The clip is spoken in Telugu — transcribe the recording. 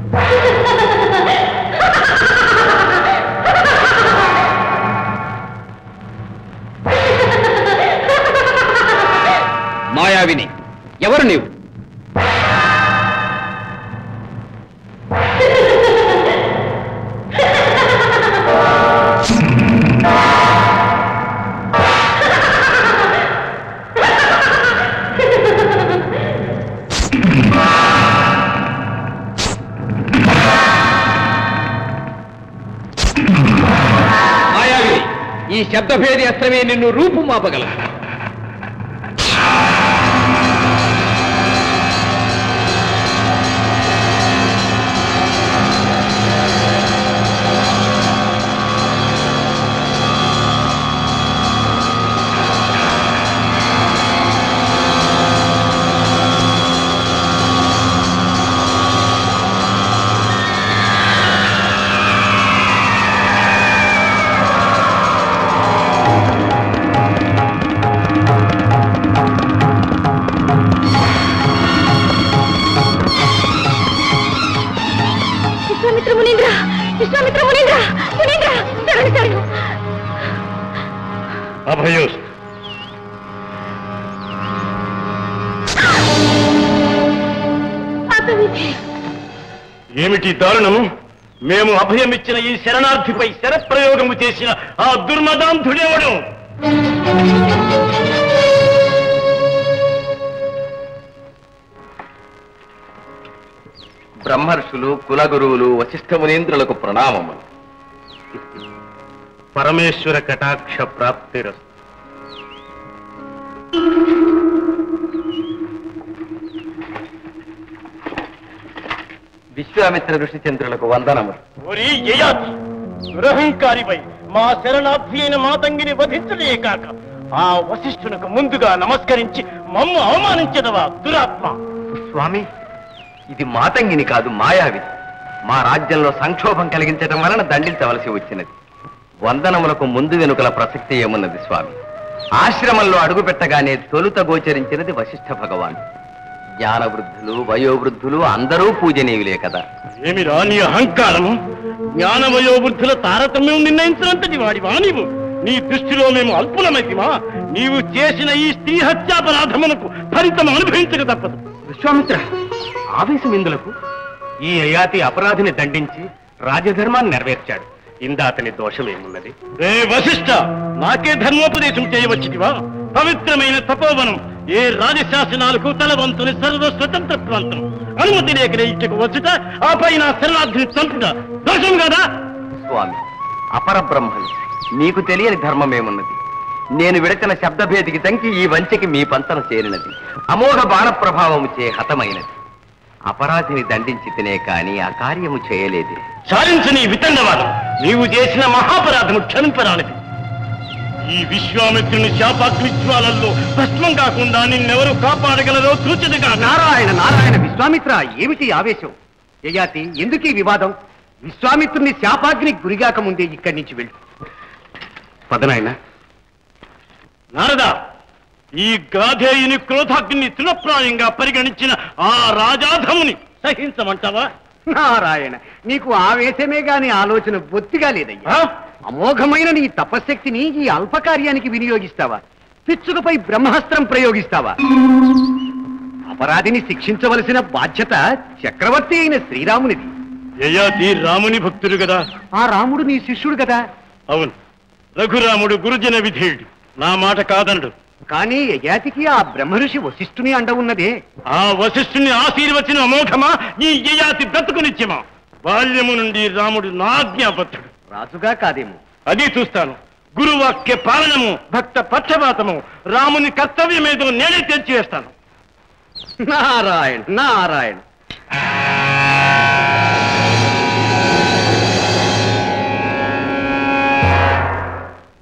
మాయావిని ఎవరు నీవు మాయావిని ఈ శబ్దభేది అస్త్రమే నిన్ను రూపు మాపగలదు విశ్వామిత్ర మునీంద్ర విశ్వామిత్ర మునీంద్ర మునీంద్ర శరణు శరణు అభయోస్ అపవిత్ర ఏమిటి దారుణము మేము అభయమిచ్చిన ఈ శరణార్థిపై శరప్రయోగము చేసిన ఆ దుర్మదాంధుడెవడు బ్రహ్మర్షులు కులగురువులు వశిష్ఠ మునీంద్రులకు ప్రణామములు పరమేశ్వర కటాక్ష ప్రాప్తిరస్తు విశ్వామిత్ర ఋషిచంద్రులకు వందనములు ఓరి యయాతి దురహంకారిపై మా శరణార్థి అయిన మాతంగిని వధించడే కాక ఆ వశిష్ఠునకు ముందుగా నమస్కరించి మమ్ము అవమానించదవా దురాత్మ స్వామి ఇది మాతంగిని కాదు మాయావి మా రాజ్యంలో సంక్షోభం కలిగించడం వలన దండించవలసి వచ్చినది వందనములకు ముందు వెనుకల ప్రసక్తి ఏమున్నది స్వామి ఆశ్రమంలో అడుగు పెట్టగానే తొలుత గోచరించినది వశిష్ఠ భగవాన్ జ్ఞానవృద్ధులు వయోవృద్ధులు అందరూ పూజనీయులే కదా ఏమి నీ అహంకారము జ్ఞానవయోవృద్ధుల తారతమ్యం నిర్ణయించినంతటి వాడివా నీవు నీ దృష్టిలో మేము అల్పులమైతిమా నీవు చేసిన ఈ స్త్రీ హత్యాపరాధమునకు ఫలితం అనుభవించక తప్పదు విశ్వామిత్ర ఆవేశం ఇందులకు ఈ అయాతి అపరాధిని దండించి రాజధర్మాన్ని నెరవేర్చాడు ఇందా అతని దోషమేమున్నది ఏ వశిష్ట నాకే ధర్మోపదేశం చేయవచ్చుటివా పవిత్రమైన తపోవనం ఏ రాజశాసనాలకు తలవంతుని సర్వ స్వతంత్ర ప్రాంతం అనుమతి లేకనే ఇచ్చకు వచ్చుట ఆ పైన శరణార్థిని చంపుట దోషం కదా స్వామి అపరబ్రహ్మలు మీకు తెలియని ధర్మమేమున్నది నేను విడచిన శబ్దభేదికి తంకి ఈ వంచకి మీ పంతన చేరినది అమోఘ బాణ ప్రభావము చే హతమైనది అపరాధిని దండించి తినే కాని ఆ కార్యము చేయలేదే చాలించు నీ వితండవాదం నీవు చేసిన మహాపరాధము క్షమింపరానిది ఈ విశ్వామిత్రుని శాపాగ్నిజ్వాలల్లో భస్మం కాకుండా నిన్నెవరు కాపాడగలరో సూచనగా నారాయణ నారాయణ విశ్వామిత్ర ఏమిటి ఆవేశం యయాతి ఎందుకు ఈ వివాదం విశ్వామిత్రుని శాపాగ్నికి గురిగాక ముందే ఇక్కడి నుంచి వెళ్ళు పదనాయన నారదా ఈ గాధేయుని క్రోధాగ్ని తృణప్రాయంగా పరిగణించిన ఆ రాజాధముని సహించమంటావా నారాయణ నీకు ఆవేశమే గాని ఆలోచన బొత్తిగా లేదయ్యా ఆ? అమోఘమైన నీ తపశ్శక్తిని ఈ అల్పకార్యానికి వినియోగిస్తావా పిచ్చుకపై బ్రహ్మాస్త్రం ప్రయోగిస్తావా అపరాధిని శిక్షించవలసిన బాధ్యత చక్రవర్తి అయిన శ్రీరామునిది యయాతి రాముని భక్తుడు కదా ఆ రాముడు నీ శిష్యుడు కదా అవును రఘురాముడు గురుజన విధేయుడు నా మాట కాదనడు కానీ యయాతికి ఆ బ్రహ్మఋషి వశిష్ఠుని అండ ఉన్నదే ఆ వశిష్ఠుని ఆశీర్వచన అమోఘమా ఈ యయాతి బ్రతుకునిత్యమా బాల్యము నుండి రాముడు నాజ్ఞాబద్ధుడు రాజుగా కాదేమో అది చూస్తాను గురువాక్య పాలనము భక్త పక్షపాతము రాముని కర్తవ్యమేదో నేనే తెచ్చివేస్తాను నారాయణ నారాయణ